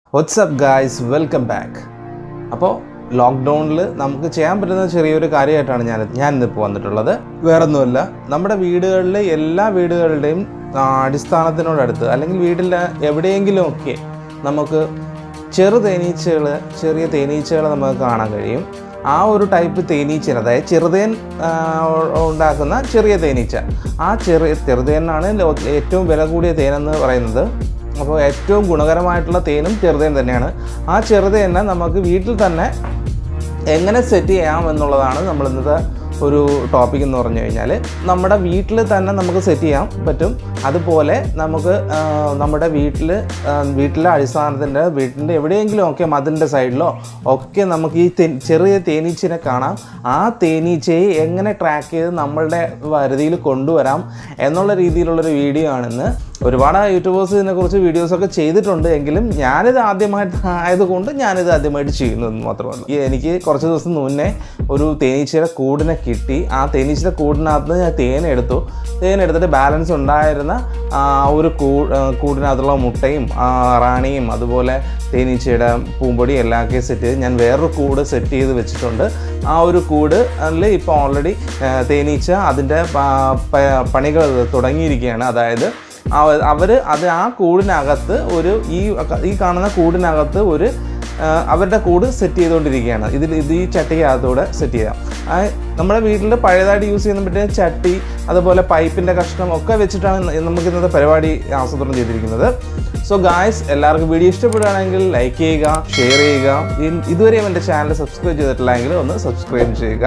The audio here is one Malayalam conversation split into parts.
വാട്സപ്പ് ഗായ്സ് വെൽക്കം ബാക്ക് അപ്പോൾ ലോക്ക്ഡൗണിൽ നമുക്ക് ചെയ്യാൻ പറ്റുന്ന ചെറിയൊരു കാര്യമായിട്ടാണ് ഞാൻ ഞാൻ ഇന്നിപ്പോൾ വന്നിട്ടുള്ളത് വേറൊന്നുമല്ല നമ്മുടെ വീടുകളിൽ എല്ലാ വീടുകളുടെയും ആ, അടിസ്ഥാനത്തിനോടടുത്ത് അല്ലെങ്കിൽ വീട്ടിൽ എവിടെയെങ്കിലുമൊക്കെ നമുക്ക് ചെറു തേനീച്ചകൾ ചെറിയ തേനീച്ചകൾ നമുക്ക് കാണാൻ കഴിയും ആ ഒരു ടൈപ്പ് തേനീച്ച അതായത് ചെറുതേൻ ആ, ഉണ്ടാക്കുന്ന ചെറിയ തേനീച്ച ആ ചെറിയ ചെറുതേനാണ് ലോ- ഏറ്റവും വില കൂടിയ തേനെന്ന് പറയുന്നത് അപ്പോൾ ഏറ്റവും ഗുണകരമായിട്ടുള്ള തേനും ചെറുതേൻ തന്നെയാണ് ആ ചെറുതേനെ നമുക്ക് വീട്ടിൽ തന്നെ എങ്ങനെ സെറ്റ് ചെയ്യാം എന്നുള്ളതാണ് നമ്മൾ ഇന്നത്തെ ഒരു ടോപ്പിക് എന്ന് പറഞ്ഞു കഴിഞ്ഞാൽ നമ്മുടെ വീട്ടിൽ തന്നെ നമുക്ക് സെറ്റ് ചെയ്യാൻ പറ്റും അതുപോലെ നമുക്ക് ആ, നമ്മുടെ വീട്ടിൽ ആ, വീട്ടിലെ അടിസ്ഥാനത്തിൻ്റെ വീട്ടിൻ്റെ എവിടെയെങ്കിലും ഒക്കെ മതിലിൻ്റെ സൈഡിലോ ഒക്കെ നമുക്ക് ഈ തേ- ചെറിയ തേനീച്ചനെ കാണാം ആ തേനീച്ചയെ എങ്ങനെ ട്രാക്ക് ചെയ്ത് നമ്മളുടെ വരുതിയിൽ കൊണ്ടുവരാം എന്നുള്ള രീതിയിലുള്ളൊരു വീഡിയോ ആണിന്ന് ഒരുപാട് യൂട്യൂബേഴ്സ് ഇതിനെക്കുറിച്ച് വീഡിയോസൊക്കെ ചെയ്തിട്ടുണ്ട് എങ്കിലും ഞാനിത് ആദ്യമായിട്ട് ആയതുകൊണ്ട് ഞാനിത് ആദ്യമായിട്ട് ചെയ്യുന്നതെന്ന് മാത്രമല്ല ഈ എനിക്ക് കുറച്ച് ദിവസം മുന്നേ ഒരു തേനീച്ചയുടെ കൂടിനെ കിട്ടി ആ തേനീച്ചയുടെ കൂടിനകത്ത് ഞാൻ തേൻ എടുത്തു തേൻ എടുത്തിട്ട് ബാലൻസ് ഉണ്ടായിരുന്ന ആ ഒരു കൂ ആ, കൂടിനകത്തുള്ള മുട്ടയും ആ, റാണിയും അതുപോലെ തേനീച്ചയുടെ പൂമ്പൊടിയും എല്ലാം ഒക്കെ സെറ്റ് ചെയ്ത് ഞാൻ വേറൊരു കൂട് സെറ്റ് ചെയ്ത് വെച്ചിട്ടുണ്ട് ആ ഒരു കൂട് അതിൽ ഇപ്പോൾ ഓൾറെഡി തേനീച്ച അതിൻ്റെ പ- പ- പണികൾ തുടങ്ങിയിരിക്കുകയാണ് അതായത് അവർ അത് ആ കൂടിനകത്ത് ഒരു ഈ ഈ കാണുന്ന കൂടിനകത്ത് ഒരു ആ, അവരുടെ കൂട് സെറ്റ് ചെയ്തുകൊണ്ടിരിക്കുകയാണ് ഇതിൽ ഇത് ഈ ചട്ടിക്കകത്തൂടെ സെറ്റ് ചെയ്യാം ആ, നമ്മുടെ വീട്ടിൽ പഴയതായിട്ട് യൂസ് ചെയ്യുന്ന പറ്റിയ ചട്ടി അതുപോലെ പൈപ്പിൻ്റെ കഷ്ണം ഒക്കെ വെച്ചിട്ടാണ് ന- നമുക്ക് ഇന്നത്തെ പരിപാടി ആസൂത്രണം ചെയ്തിരിക്കുന്നത് സോ ഗായ്സ് എല്ലാവർക്കും വീഡിയോ ഇഷ്ടപ്പെടുകയാണെങ്കിൽ ലൈക്ക് ചെയ്യുക ഷെയർ ചെയ്യുക ഇൻ- ഇതുവരെയും എൻ്റെ ചാനൽ സബ്സ്ക്രൈബ് ചെയ്തിട്ടില്ലെങ്കിൽ ഒന്ന് സബ്സ്ക്രൈബ് ചെയ്യുക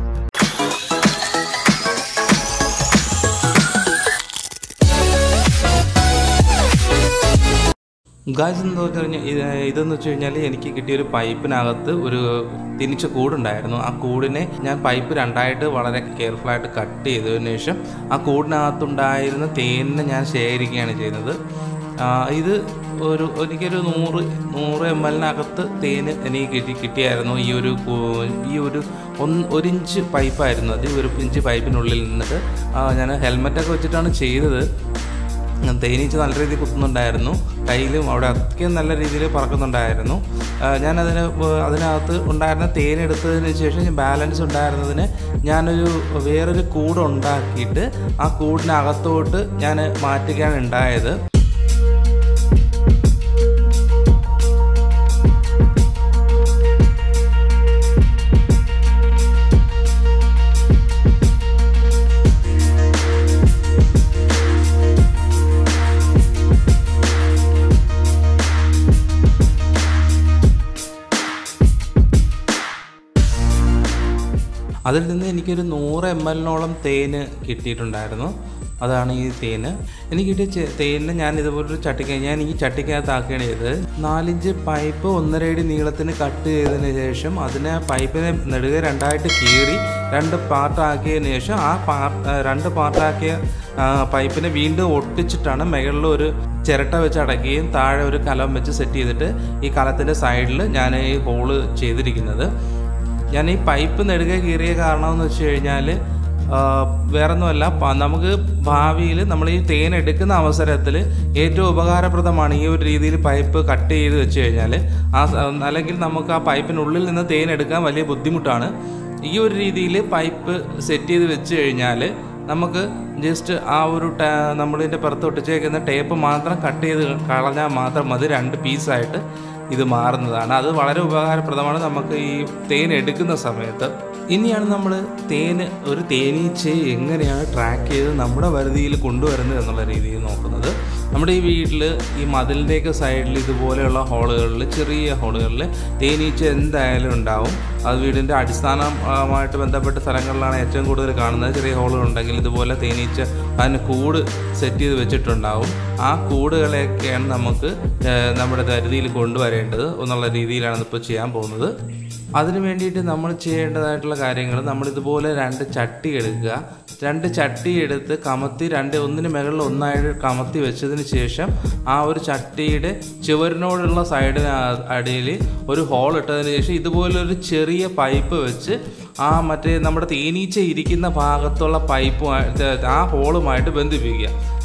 ഗായ്സ് എന്ന് പറഞ്ഞു കഴിഞ്ഞാൽ ഇത് ഇതെന്ന് വെച്ച് കഴിഞ്ഞാൽ എനിക്ക് കിട്ടിയൊരു പൈപ്പിനകത്ത് ഒരു തിരിച്ച കൂടുണ്ടായിരുന്നു ആ കൂടിനെ ഞാൻ പൈപ്പ് രണ്ടായിട്ട് വളരെ കെയർഫുള്ളായിട്ട് കട്ട് ചെയ്തതിന് ശേഷം ആ കൂടിനകത്തുണ്ടായിരുന്ന തേനിനെ ഞാൻ ശേഖരിക്കുകയാണ് ചെയ്യുന്നത് ആ, ഇത് ഒരു എനിക്കൊരു നൂറ് നൂറ് എം എല്ലിനകത്ത് തേന് എനിക്ക് കിട്ടി കിട്ടിയായിരുന്നു ഈ ഒരു കൂ- ഈ ഒരു ഒന്ന് ഒരു ഇഞ്ച് പൈപ്പായിരുന്നു അത് ഈ ഒരു ഇഞ്ച് പൈപ്പിനുള്ളിൽ നിന്നിട്ട് ആ, ഞാൻ ഹെൽമെറ്റൊക്കെ വെച്ചിട്ടാണ് ചെയ്തത് തേനീച്ച നല്ല രീതിയിൽ കുത്തുന്നുണ്ടായിരുന്നു കയ്യിലും അവിടെ അത്രയും നല്ല രീതിയിൽ പറക്കുന്നുണ്ടായിരുന്നു ആ, ഞാനതിന് വ- അതിനകത്ത് ഉണ്ടായിരുന്ന തേനെടുത്തതിന് ശേഷം ഞാൻ ബാലൻസ് ഉണ്ടായിരുന്നതിന് ഞാനൊരു വേറൊരു കൂട് ഉണ്ടാക്കിയിട്ട് ആ കൂടിനകത്തോട്ട് ഞാൻ മാറ്റുകയാണ് ഉണ്ടായത് അതിൽ നിന്ന് എനിക്കൊരു നൂറ് എം എല്ലിനോളം തേന് കിട്ടിയിട്ടുണ്ടായിരുന്നു അതാണ് ഈ തേന് എനിക്ക് കിട്ടിയ ചെ- തേനിന് ഞാൻ ഇതുപോലൊരു ചട്ടിക്ക ഞാൻ ഈ ചട്ടിക്കകത്താക്കുകയാണ് ചെയ്തത് നാലിഞ്ച് പൈപ്പ് ഒന്നര അടി നീളത്തിന് കട്ട് ചെയ്തതിന് ശേഷം അതിനെ പൈപ്പിനെ നെടുക രണ്ടായിട്ട് കീറി രണ്ട് പാർട്ടാക്കിയതിന് ശേഷം ആ പാർട്ട് രണ്ട് പാർട്ടാക്കിയ ആ, പൈപ്പിനെ വീണ്ടും ഒട്ടിച്ചിട്ടാണ് മുകളിൽ ഒരു ചിരട്ട വെച്ച് അടയ്ക്കുകയും താഴെ ഒരു കലം വെച്ച് സെറ്റ് ചെയ്തിട്ട് ഈ കലത്തിൻ്റെ സൈഡിൽ ഞാൻ ഈ ഹോള് ചെയ്തിരിക്കുന്നത് ഞാൻ ഈ പൈപ്പ് നെടുക കീറിയ കാരണം എന്ന് വെച്ച് കഴിഞ്ഞാൽ വേറൊന്നുമല്ല പ- നമുക്ക് ഭാവിയിൽ നമ്മൾ ഈ തേൻ എടുക്കുന്ന അവസരത്തിൽ ഏറ്റവും ഉപകാരപ്രദമാണ് ഈ ഒരു രീതിയിൽ പൈപ്പ് കട്ട് ചെയ്ത് വെച്ച് കഴിഞ്ഞാൽ ആ സ- അല്ലെങ്കിൽ നമുക്ക് ആ പൈപ്പിനുള്ളിൽ നിന്ന് തേൻ എടുക്കാൻ വലിയ ബുദ്ധിമുട്ടാണ് ഈ ഒരു രീതിയിൽ പൈപ്പ് സെറ്റ് ചെയ്ത് വെച്ച് കഴിഞ്ഞാൽ നമുക്ക് ജസ്റ്റ് ആ ഒരു ട- നമ്മളിതിൻ്റെ പുറത്ത് ഒട്ടിച്ചേക്കുന്ന ടേപ്പ് മാത്രം കട്ട് ചെയ്ത് കളഞ്ഞാൽ മാത്രം മതി രണ്ട് പീസായിട്ട് ഇത് മാറുന്നതാണ് അത് വളരെ ഉപകാരപ്രദമാണ് നമുക്ക് ഈ തേൻ എടുക്കുന്ന സമയത്ത് ഇനിയാണ് നമ്മൾ തേന് ഒരു തേനീച്ചയെ എങ്ങനെയാണ് ട്രാക്ക് ചെയ്ത് നമ്മുടെ വരുതിയിൽ കൊണ്ടുവരുന്നത് എന്നുള്ള രീതിയിൽ നോക്കുന്നത് നമ്മുടെ ഈ വീട്ടിൽ ഈ മതിലിൻ്റെയൊക്കെ സൈഡിൽ ഇതുപോലെയുള്ള ഹോളുകളിൽ ചെറിയ ഹോളുകളിൽ തേനീച്ച എന്തായാലും ഉണ്ടാവും അത് വീടിൻ്റെ അടിസ്ഥാനമായിട്ട് ബന്ധപ്പെട്ട സ്ഥലങ്ങളിലാണ് ഏറ്റവും കൂടുതൽ കാണുന്നത് ചെറിയ ഹോളുകളുണ്ടെങ്കിൽ ഇതുപോലെ തേനീച്ച അതിന് കൂട് സെറ്റ് ചെയ്ത് വെച്ചിട്ടുണ്ടാവും ആ കൂടുകളെയൊക്കെയാണ് നമുക്ക് ഏഹ്, നമ്മുടെ പരിധിയിൽ കൊണ്ടുവരേണ്ടത് എന്നുള്ള രീതിയിലാണ് ഇപ്പോൾ ചെയ്യാൻ പോകുന്നത് അതിന് വേണ്ടിയിട്ട് നമ്മൾ ചെയ്യേണ്ടതായിട്ടുള്ള കാര്യങ്ങൾ നമ്മളിതുപോലെ രണ്ട് ചട്ടി എടുക്കുക രണ്ട് ചട്ടി എടുത്ത് കമത്തി രണ്ട് ഒന്നിന് മുകളിൽ ഒന്നായിട്ട് കമത്തി വെച്ചതിന് ശേഷം ആ ഒരു ചട്ടിയുടെ ചുവരിനോടുള്ള സൈഡിന് അടിയിൽ ഒരു ഹോൾ ഇട്ടതിന് ശേഷം ഇതുപോലൊരു ചെറിയ പൈപ്പ് വെച്ച് ആ മറ്റേ നമ്മുടെ തേനീച്ച ഇരിക്കുന്ന ഭാഗത്തുള്ള പൈപ്പുമായിട്ട് ആ ഹോളുമായിട്ട് ബന്ധിപ്പിക്കുക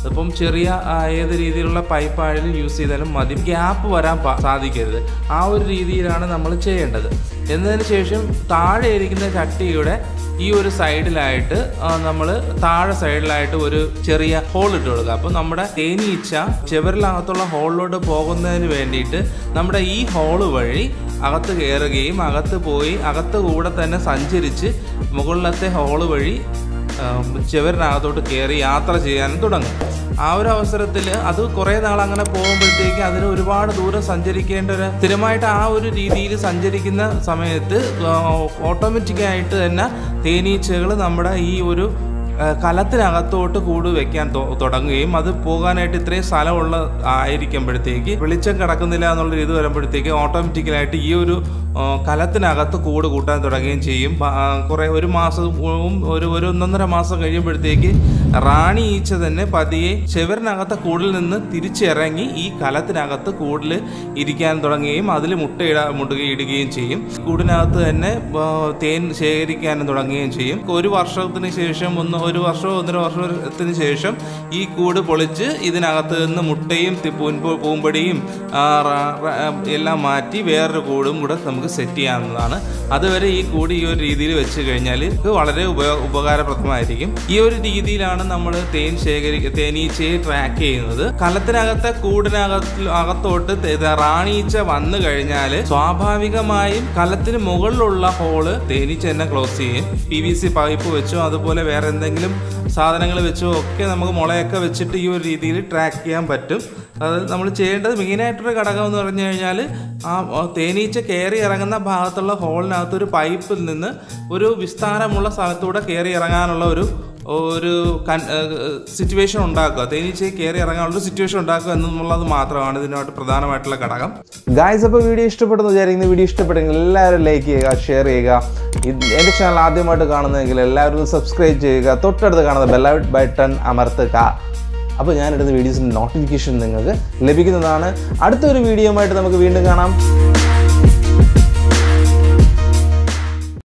അതിപ്പം ചെറിയ ആ, ഏത് രീതിയിലുള്ള പൈപ്പ് ആയാലും യൂസ് ചെയ്താലും മതി ഗ്യാപ്പ് വരാൻ പാ- സാധിക്കരുത് ആ ഒരു രീതിയിലാണ് നമ്മൾ ചെയ്യേണ്ടത് എന്നതിന് ശേഷം താഴെ ഇരിക്കുന്ന ചട്ടിയുടെ ഈ ഒരു സൈഡിലായിട്ട് നമ്മൾ താഴെ സൈഡിലായിട്ട് ഒരു ചെറിയ ഹോൾ ഇട്ട് കൊടുക്കുക അപ്പോൾ നമ്മുടെ തേനീച്ച ചെവരിനകത്തുള്ള ഹോളിലോട്ട് പോകുന്നതിന് വേണ്ടിയിട്ട് നമ്മുടെ ഈ ഹോള് വഴി അകത്ത് കയറുകയും അകത്ത് പോയി അകത്ത് കൂടെ തന്നെ സഞ്ചരിച്ച് മുകളിലത്തെ ഹോള് വഴി ആം, ചെവരിനകത്തോട്ട് കയറി യാത്ര ചെയ്യാനും തുടങ്ങും ആ ഒരു അവസരത്തിൽ അത് കുറേ നാൾ അങ്ങനെ പോകുമ്പോഴത്തേക്ക് അതിന് ഒരുപാട് ദൂരം സഞ്ചരിക്കേണ്ട ഒരു സ്ഥിരമായിട്ട് ആ ഒരു രീതിയിൽ സഞ്ചരിക്കുന്ന സമയത്ത് ഓട്ടോമാറ്റിക്കായിട്ട് തന്നെ തേനീച്ചകൾ നമ്മുടെ ഈ ഒരു ആ, കലത്തിനകത്തോട്ട് കൂട് വെക്കാൻ തൊ- തുടങ്ങുകയും അത് പോകാനായിട്ട് ഇത്രയും സ്ഥലമുള്ള ആയിരിക്കുമ്പോഴത്തേക്ക് വെളിച്ചം കിടക്കുന്നില്ല എന്നുള്ള ഇത് വരുമ്പോഴത്തേക്ക് ഓട്ടോമാറ്റിക്കലായിട്ട് ഈ ഒരു ആ, കലത്തിനകത്ത് കൂട് കൂട്ടാൻ തുടങ്ങുകയും ചെയ്യും പ- ആ, കുറേ ഒരു മാസവും ഒരു ഒരു ഒന്നൊന്നര മാസം കഴിയുമ്പോഴത്തേക്ക് റാണി ഈച്ച തന്നെ പതിയെ ചെവരിനകത്തെ കൂടിൽ നിന്ന് തിരിച്ചിറങ്ങി ഈ കലത്തിനകത്ത് കൂടിൽ ഇരിക്കാൻ തുടങ്ങുകയും അതിൽ മുട്ടയിട മുട്ടുകയിടുകയും ചെയ്യും കൂടിനകത്ത് തന്നെ ആ, തേൻ ശേഖരിക്കാനും തുടങ്ങുകയും ചെയ്യും ഒരു വർഷത്തിന് ശേഷം ഒന്ന് ഒരു വർഷമോ ഒന്നര വർഷത്തിന് ശേഷം ഈ കൂട് പൊളിച്ച് ഇതിനകത്ത് നിന്ന് മുട്ടയും തി- പൂൻപൊ- പൂമ്പടിയും ആ, റ- റ- എല്ലാം മാറ്റി വേറൊരു കൂടും കൂടെ നമുക്ക് സെറ്റ് ചെയ്യാവുന്നതാണ് അതുവരെ ഈ കൂട് ഈ ഒരു രീതിയിൽ വെച്ച് കഴിഞ്ഞാൽ ഇത് വളരെ ഉപയോ ഉപകാരപ്രദമായിരിക്കും ഈ ഒരു രീതിയിലാണ് നമ്മൾ തേൻ ശേഖരി തേനീച്ചയെ ട്രാക്ക് ചെയ്യുന്നത് കലത്തിനകത്തെ കൂടിനകത്ത് അകത്തോട്ട് തെ- തെ- റാണീച്ച വന്നു കഴിഞ്ഞാൽ സ്വാഭാവികമായും കലത്തിന് മുകളിലുള്ള ഹോള് തേനീച്ച തന്നെ ക്ലോസ് ചെയ്യും പി വി സി പൈപ്പ് വെച്ചോ അതുപോലെ വേറെ എന്തെങ്കിലും സാധനങ്ങൾ വെച്ചോ ഒക്കെ നമുക്ക് മുളയൊക്കെ വെച്ചിട്ട് ഈ ഒരു രീതിയിൽ ട്രാക്ക് ചെയ്യാൻ പറ്റും അത് നമ്മൾ ചെയ്യേണ്ടത് മെയിനായിട്ടൊരു ഘടകം എന്ന് പറഞ്ഞു കഴിഞ്ഞാൽ ആ ആ തേനീച്ച കയറി ഇറങ്ങുന്ന ഭാഗത്തുള്ള ഹോളിനകത്ത് ഒരു പൈപ്പിൽ നിന്ന് ഒരു വിസ്താരമുള്ള സ്ഥലത്തൂടെ കയറി ഇറങ്ങാനുള്ള ഒരു ഒരു സിറ്റുവേഷൻ ഉണ്ടാക്കുക തേനീച്ചയെ കയറി ഇറങ്ങാനുള്ള ഒരു സിറ്റുവേഷൻ ഉണ്ടാക്കുക എന്നുള്ളത് മാത്രമാണ് ഇതിനായിട്ട് പ്രധാനമായിട്ടുള്ള ഘടകം ഗായ്സ് അപ്പോൾ വീഡിയോ ഇഷ്ടപ്പെടുന്നു വിചാരിക്കുന്ന വീഡിയോ ഇഷ്ടപ്പെട്ടെങ്കിൽ എല്ലാവരും ലൈക്ക് ചെയ്യുക ഷെയർ ചെയ്യുക ഇത് എൻ്റെ ചാനൽ ആദ്യമായിട്ട് കാണുന്നതെങ്കിൽ എല്ലാവരും സബ്സ്ക്രൈബ് ചെയ്യുക തൊട്ടടുത്ത് കാണുന്ന ബെല്ല ബട്ടൺ അമർത്തുക അപ്പോൾ ഞാനിടുന്ന വീഡിയോസിൻ്റെ നോട്ടിഫിക്കേഷൻ നിങ്ങൾക്ക് ലഭിക്കുന്നതാണ് അടുത്തൊരു വീഡിയോ ആയിട്ട് നമുക്ക് വീണ്ടും കാണാം